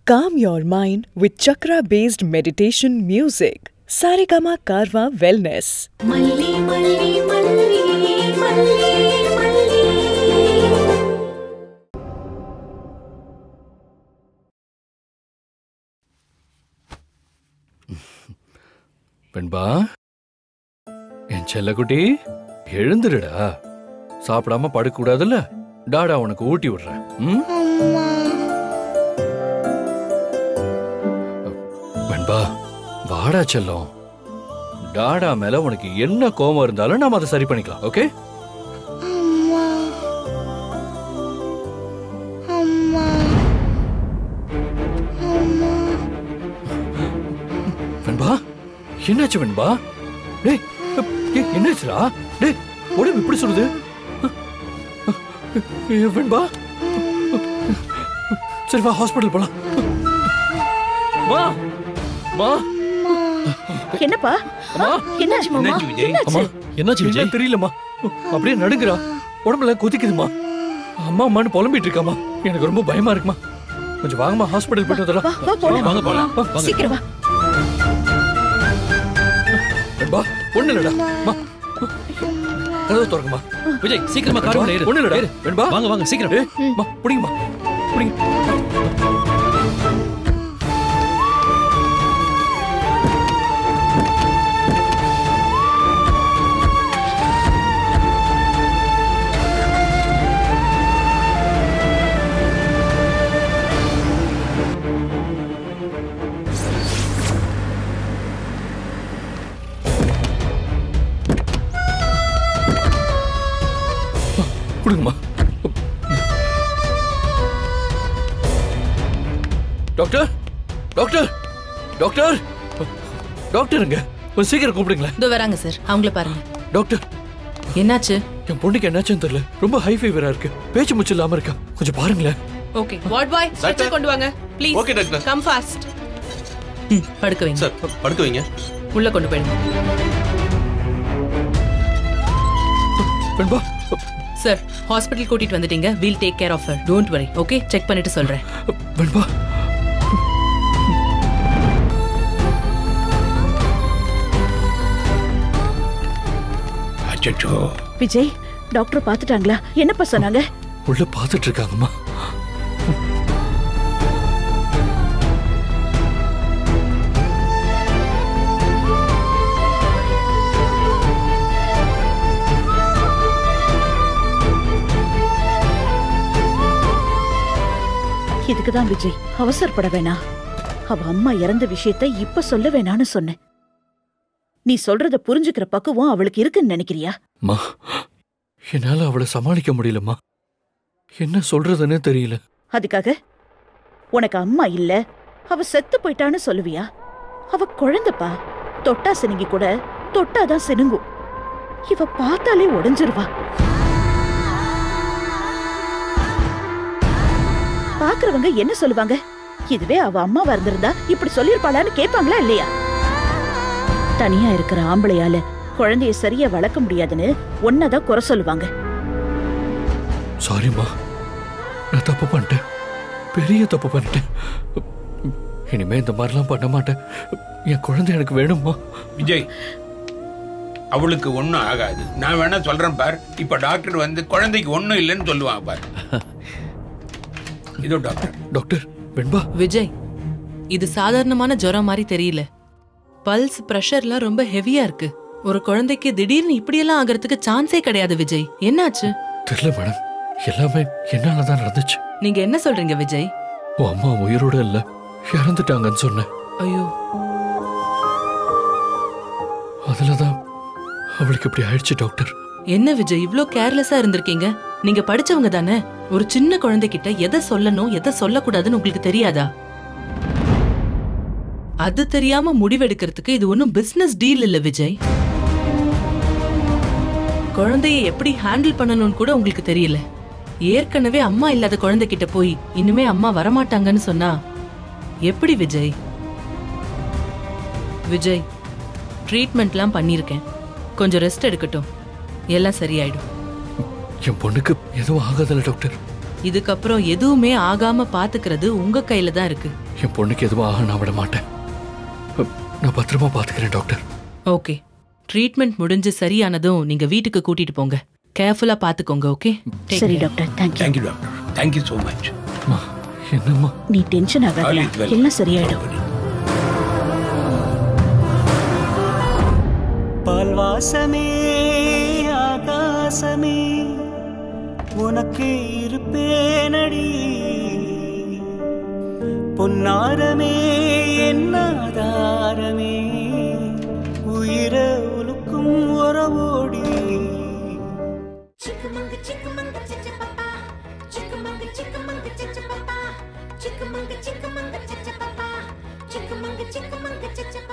Calm your mind with chakra based meditation music. Saregama Karwa Wellness. மல்லி மல்லி மல்லி மல்லி மல்லி பெண்பா என் செல்லக்குட்டி எழுந்துருடா சாப்பிடாம படுக்க கூடாதுல்ல டாடா உனக்கு ஊட்டி விடுறேன் ம்? பெண்பா வாடா செல்லம் டாடா மேல உனக்கு என்ன கோபம் இருந்தாலும் நாம அதை சரி பண்ணிக்கலாம் ஓகே வெண்பா என்னாச்சு வெண்பா டேய் ஏய், என்னாச்சுடா டேய் உடம்பு இப்படி சொல்லுது ஏய், வெண்பா சரி வா ஹாஸ்பிடல் போலாம் மா மா என்னப்பா அம்மா என்னாச்சு மாமா என்னாச்சு விஜய்? அம்மா என்னாச்சு என்ன விஜய் தெரியலம்மா அப்படியே நடுங்குறா உடம்புல கொதிக்குதுமா அம்மா அம்மான்னு புலம்பிட்டு இருக்காமா எனக்கு ரொம்ப பயமா இருக்குமா கொஞ்சம் வாங்கம்மா ஹாஸ்பிடல் போயிட்டு வா வந்துடலாம் வா போலாம் வாங்க போலாம் வா. வாங்க. சீக்கிரம் வா வெண்பா ஒண்ணு இல்லடா மா கதவு திறக்குமா விஜய் சீக்கிரமா கார் உள்ள ஏறு ஒண்ணு இல்லடா ஏறு. வெண்பா வாங்க வாங்க சீக்கிரம் ஏய் மா புடிங்கம்மா புடிங்க கொடுங்கம்மா டாக்டர் டாக்டர் டாக்டர் டாக்டருங்க கொஞ்சம் சீக்கிரம் கூப்பிடுங்களேன் இதோ வராங்க சார் அவங்கள பாருங்க டாக்டர் என்னாச்சு என் பொண்ணுக்கு என்னாச்சுன்னு தெரியல ரொம்ப ஹை ஃபீவரா இருக்கு பேச்சு மூச்சு இல்லாம இருக்கா கொஞ்சம் பாருங்களேன் ஓகே வார்ட் பாய் ஸ்ட்ரெச்சர் கொண்டு வாங்க please okay doctor come fast ம் படுக்க வைங்க சார் படுக்க வைங்க உள்ள கொண்டு போயிடுங்க வெண்பா சார் ஹாஸ்பிட்டல் கூட்டிட்டு வந்துட்டீங்க we'll take care of her don't worry okay check பண்ணிட்டு சொல்றேன் வெண்பா அச்சச்சோ விஜய் டாக்டர் பாத்துட்டாங்களா என்னப்பா சொன்னாங்க உள்ள பாத்துட்டு இருக்காங்கம்மா இதுக்குதான் விஜய் அவசரப்பட வேணாம் அவ அம்மா இறந்த விஷயத்த இப்ப சொல்ல வேணான்னு சொன்னேன் நீ சொல்றத புரிஞ்சுக்கிற பக்குவம் அவளுக்கு இருக்குன்னு நினைக்கிறியா அம்மா என்னால அவளை சமாளிக்க முடியலம்மா என்ன சொல்றதுன்னே தெரியல அதுக்காக உனக்கு அம்மா இல்ல அவ செத்து போயிட்டான்னு சொல்லுவியா அவ குழந்தைப்பா தொட்டா சினுங்கி கூட தொட்டாதான் சினுங்கும் இவ பார்த்தாலே உடைஞ்சிருவா பாக்குறவங்க என்ன சொல்லுவாங்க இதுவே அவ அம்மாவா இருந்திருந்தா இப்படி சொல்லிருப்பாளான்னு கேட்பாங்களா இல்லையா தனியா இருக்கிற ஆம்பளையால குழந்தைய சரியா வளர்க்க முடியாதுன்னு ஒன்னதான் குறை சொல்லுவாங்க சாரிம்மா நான் தப்பு பண்ணிட்டேன் பெரிய தப்பு பண்ணிட்டேன் இனிமே இந்த மாதிரிலாம் பண்ண மாட்டேன் என் குழந்தை எனக்கு வேணும்மா விஜய் அவளுக்கு ஒண்ணும் ஆகாது நான் வேணா சொல்றேன் பார் இப்ப டாக்டர் வந்து குழந்தைக்கு ஒண்ணும் இல்லைன்னு சொல்லுவான் பார் இதோ டாக்டர் டாக்டர் வெண்பா விஜய் இது சாதாரணமான ஜுரம் மாதிரி தெரியல பல்ஸ் பிரஷர்லாம் ரொம்ப ஹெவியா இருக்கு ஒரு குழந்தைக்கு திடீர்னு இப்படியெல்லாம் ஆகிறதுக்கு சான்ஸே கிடையாது விஜய் என்னாச்சு தெரியல மேடம் எல்லாமே என்னால தான் நடந்துச்சு நீங்க என்ன சொல்றீங்க விஜய் உன் அம்மா உயிரோட இல்ல இறந்துட்டாங்கன்னு சொன்னேன் ஐயோ அதுலதான் அவளுக்கு இப்படி ஆயிடுச்சு டாக்டர் என்ன விஜய் இவ்ளோ கேர்லெஸ்ஸா இருந்திருக்கீங்க நீங்க படிச்சவங்க தானே ஒரு சின்ன குழந்தைகிட்ட எதை சொல்லணும் எதை சொல்லக்கூடாதுன்னு உங்களுக்கு தெரியாதா அது தெரியாம முடிவெடுக்கிறதுக்கு இது ஒன்றும் பிசினஸ் டீல் இல்ல விஜய் குழந்தைய எப்படி ஹேண்டில் பண்ணணும்னு கூட உங்களுக்கு தெரியல ஏற்கனவே அம்மா இல்லாத குழந்தைகிட்ட போய் இனிமே அம்மா வரமாட்டாங்கன்னு சொன்னா எப்படி விஜய் விஜய் ட்ரீட்மெண்ட்லாம் பண்ணியிருக்கேன் கொஞ்சம் ரெஸ்ட் எடுக்கட்டும் எல்லாம் சரியாயிடும் என் பொண்ணுக்கு எதுவும் ஆகாதல்ல டாக்டர் இதுக்கப்புறம் எதுவுமே ஆகாம பாத்துக்கிறது உங்க கையில தான் இருக்கு என் பொண்ணுக்கு எதுவும் ஆக நான் விட மாட்டேன் நான் பத்திரமா பாத்துக்கிறேன் டாக்டர் ஓகே ட்ரீட்மெண்ட் முடிஞ்சு சரியானதும் நீங்க வீட்டுக்கு கூட்டிட்டு போங்க கேர்ஃபுல்லா பாத்துக்கோங்க ஓகே சரி doctor thank you thank you doctor thank you so much அம்மா, என்னம்மா நீ டென்ஷன் ஆகாத எல்லாம் சரியாயிடும் பால்வாசமே ஆகாசமே உனக்கு இருப்பேனடி பொன்னாரமே என்னாதாரமே உயிர உலுக்கும் உறவோடி Chickamauga, chickamauga, cha papa. Chickamauga, chickamauga, cha papa. Chickamauga, chickamauga, cha papa. Chickamauga, chickamauga, cha